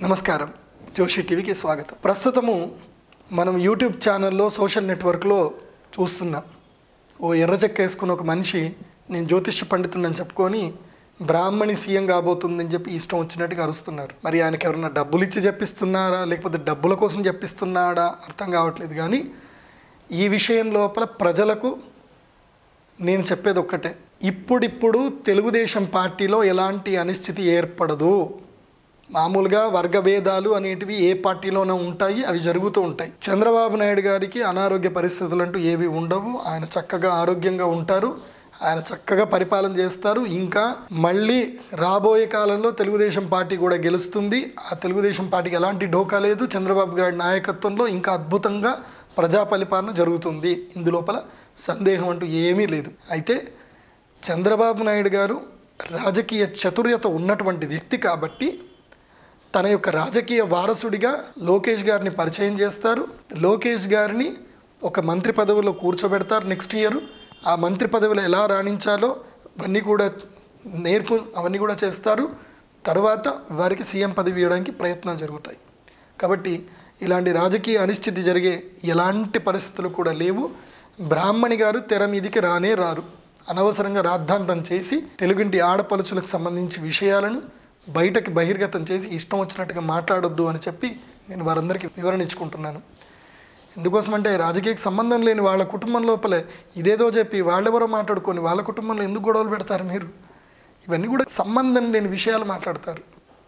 నమస్కారం జోషి టీవీకి స్వాగతం ప్రస్తుతము మనం యూట్యూబ్ ఛానల్లో సోషల్ నెట్వర్క్లో చూస్తున్నాం ఓ ఎర్రచెక్క వేసుకున్న ఒక మనిషి నేను జ్యోతిష్య పండితుడిని చెప్పుకొని బ్రాహ్మణి సీఎం కాబోతుందని చెప్పి ఇష్టం వచ్చినట్టుగా అరుస్తున్నారు మరి ఆయనకి ఎవరన్నా డబ్బులు ఇచ్చి చెప్పిస్తున్నారా లేకపోతే డబ్బుల కోసం చెప్పిస్తున్నాడా అర్థం కావట్లేదు కానీ ఈ విషయం లోపల ప్రజలకు నేను చెప్పేది ఒక్కటే ఇప్పుడిప్పుడు తెలుగుదేశం పార్టీలో ఎలాంటి అనిశ్చితి ఏర్పడదు మామూలుగా వర్గ భేదాలు అనేటివి ఏ పార్టీలోనూ ఉంటాయి అవి జరుగుతూ ఉంటాయి చంద్రబాబు నాయుడు గారికి అనారోగ్య పరిస్థితులు అంటూ ఏవి ఉండవు ఆయన చక్కగా ఆరోగ్యంగా ఉంటారు ఆయన చక్కగా పరిపాలన చేస్తారు ఇంకా మళ్ళీ రాబోయే కాలంలో తెలుగుదేశం పార్టీ కూడా గెలుస్తుంది ఆ తెలుగుదేశం పార్టీకి ఎలాంటి ఢోకా లేదు చంద్రబాబు గారి నాయకత్వంలో ఇంకా అద్భుతంగా ప్రజా పరిపాలన జరుగుతుంది ఇందులోపల సందేహం అంటూ ఏమీ లేదు అయితే చంద్రబాబు నాయుడు గారు రాజకీయ చతుర్యత ఉన్నటువంటి వ్యక్తి కాబట్టి తన యొక్క రాజకీయ వారసుడిగా లోకేష్ గారిని పరిచయం చేస్తారు లోకేష్ గారిని ఒక మంత్రి పదవిలో కూర్చోబెడతారు నెక్స్ట్ ఇయర్ ఆ మంత్రి పదవిలో ఎలా రాణించాలో అవన్నీ కూడా నేర్పు అవన్నీ కూడా చేస్తారు తర్వాత వారికి సీఎం పదవి ఇవ్వడానికి ప్రయత్నాలు జరుగుతాయి కాబట్టి ఇలాంటి రాజకీయ అనిశ్చితి జరిగే ఎలాంటి పరిస్థితులు కూడా లేవు బ్రాహ్మణి గారు తెర మీదికి రానే రారు అనవసరంగా రాద్ధాంతం చేసి తెలుగింటి ఆడపడుచులకు సంబంధించి విషయాలను బయటకి బహిర్గతం చేసి ఇష్టం వచ్చినట్టుగా మాట్లాడొద్దు అని చెప్పి నేను వారందరికీ వివరణ ఇచ్చుకుంటున్నాను ఎందుకోసమంటే రాజకీయకి సంబంధం లేని వాళ్ళ కుటుంబం లోపలే ఇదేదో చెప్పి వాళ్ళెవరో మాట్లాడుకొని వాళ్ళ కుటుంబంలో ఎందుకు గొడవలు పెడతారు మీరు ఇవన్నీ కూడా సంబంధం లేని విషయాలు మాట్లాడతారు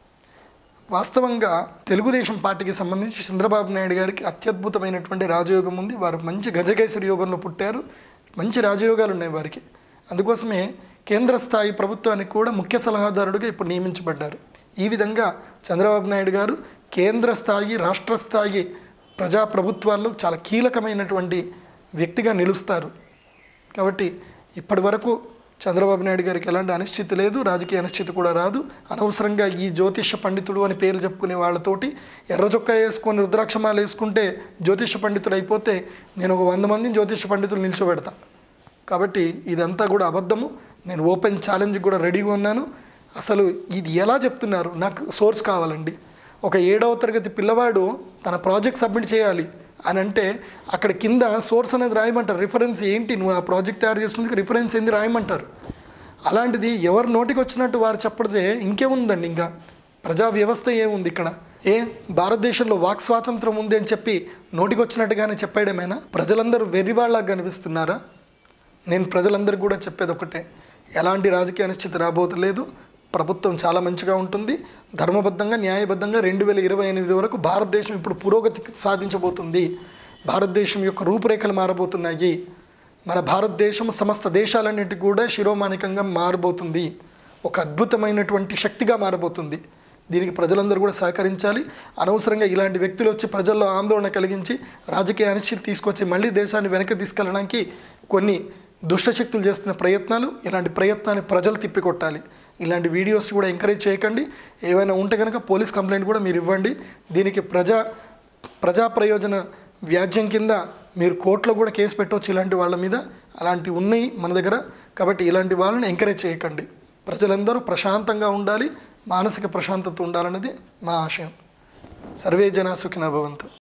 వాస్తవంగా తెలుగుదేశం పార్టీకి సంబంధించి చంద్రబాబు నాయుడు గారికి అత్యద్భుతమైనటువంటి రాజయోగం ఉంది వారు మంచి గజకేసరి యోగంలో పుట్టారు మంచి రాజయోగాలు ఉన్నాయి వారికి అందుకోసమే కేంద్ర స్థాయి ప్రభుత్వానికి కూడా ముఖ్య సలహాదారుడిగా ఇప్పుడు నియమించబడ్డారు ఈ విధంగా చంద్రబాబు నాయుడు గారు కేంద్ర స్థాయి రాష్ట్ర స్థాయి ప్రజా ప్రభుత్వాల్లో చాలా కీలకమైనటువంటి వ్యక్తిగా నిలుస్తారు కాబట్టి ఇప్పటి వరకు చంద్రబాబు నాయుడు గారికి ఎలాంటి అనిశ్చితి లేదు రాజకీయ అనిశ్చితి కూడా రాదు అనవసరంగా ఈ జ్యోతిష పండితుడు అని పేరు చెప్పుకునే వాళ్ళతోటి ఎర్ర చొక్కా వేసుకొని రుద్రాక్షమాలు వేసుకుంటే జ్యోతిష పండితుడు అయిపోతే నేను ఒక వంద మందిని జ్యోతిష పండితులు నిల్చోబెడతా కాబట్టి ఇదంతా కూడా అబద్ధము నేను ఓపెన్ ఛాలెంజ్ కూడా రెడీగా ఉన్నాను అసలు ఇది ఎలా చెప్తున్నారు నాకు సోర్స్ కావాలండి ఒక ఏడవ తరగతి పిల్లవాడు తన ప్రాజెక్ట్ సబ్మిట్ చేయాలి అని అంటే అక్కడ కింద సోర్స్ అనేది రాయమంటారు రిఫరెన్స్ ఏంటి నువ్వు ఆ ప్రాజెక్ట్ తయారు చేసినందుకు రిఫరెన్స్ ఏంది రాయమంటారు అలాంటిది ఎవరు నోటికి వచ్చినట్టు వారు చెప్పడితే ఇంకేముందండి ఇంకా ప్రజా వ్యవస్థ ఏముంది ఇక్కడ ఏ భారతదేశంలో వాక్ స్వాతంత్రం ఉంది అని చెప్పి నోటికి వచ్చినట్టుగానే చెప్పేయడమేనా ప్రజలందరూ వెర్రివాళ్ళగా కనిపిస్తున్నారా నేను ప్రజలందరికీ కూడా చెప్పేది ఒకటే ఎలాంటి రాజకీయ అనిశ్చితి రాబోతలేదు ప్రభుత్వం చాలా మంచిగా ఉంటుంది ధర్మబద్ధంగా న్యాయబద్ధంగా రెండు వేల ఇరవై ఎనిమిది వరకు భారతదేశం ఇప్పుడు పురోగతి సాధించబోతుంది భారతదేశం యొక్క రూపురేఖలు మారబోతున్నాయి మన భారతదేశం సమస్త దేశాలన్నిటికీ కూడా శిరోమానికంగా మారబోతుంది ఒక అద్భుతమైనటువంటి శక్తిగా మారబోతుంది దీనికి ప్రజలందరూ కూడా సహకరించాలి అనవసరంగా ఇలాంటి వ్యక్తులు వచ్చి ప్రజల్లో ఆందోళన కలిగించి రాజకీయ అనిశ్చితి తీసుకొచ్చి మళ్ళీ దేశాన్ని వెనక్కి తీసుకెళ్ళడానికి కొన్ని దుష్టశక్తులు చేస్తున్న ప్రయత్నాలు ఇలాంటి ప్రయత్నాన్ని ప్రజలు తిప్పికొట్టాలి ఇలాంటి వీడియోస్ కూడా ఎంకరేజ్ చేయకండి ఏవైనా ఉంటే కనుక పోలీస్ కంప్లైంట్ కూడా మీరు ఇవ్వండి దీనికి ప్రజా ప్రజా ప్రయోజన వ్యాజ్యం కింద మీరు కోర్టులో కూడా కేసు పెట్టవచ్చు ఇలాంటి వాళ్ళ మీద అలాంటివి ఉన్నాయి మన దగ్గర కాబట్టి ఇలాంటి వాళ్ళని ఎంకరేజ్ చేయకండి ప్రజలందరూ ప్రశాంతంగా ఉండాలి మానసిక ప్రశాంతత ఉండాలన్నది మా ఆశయం సర్వే జన సుఖిన భవంతు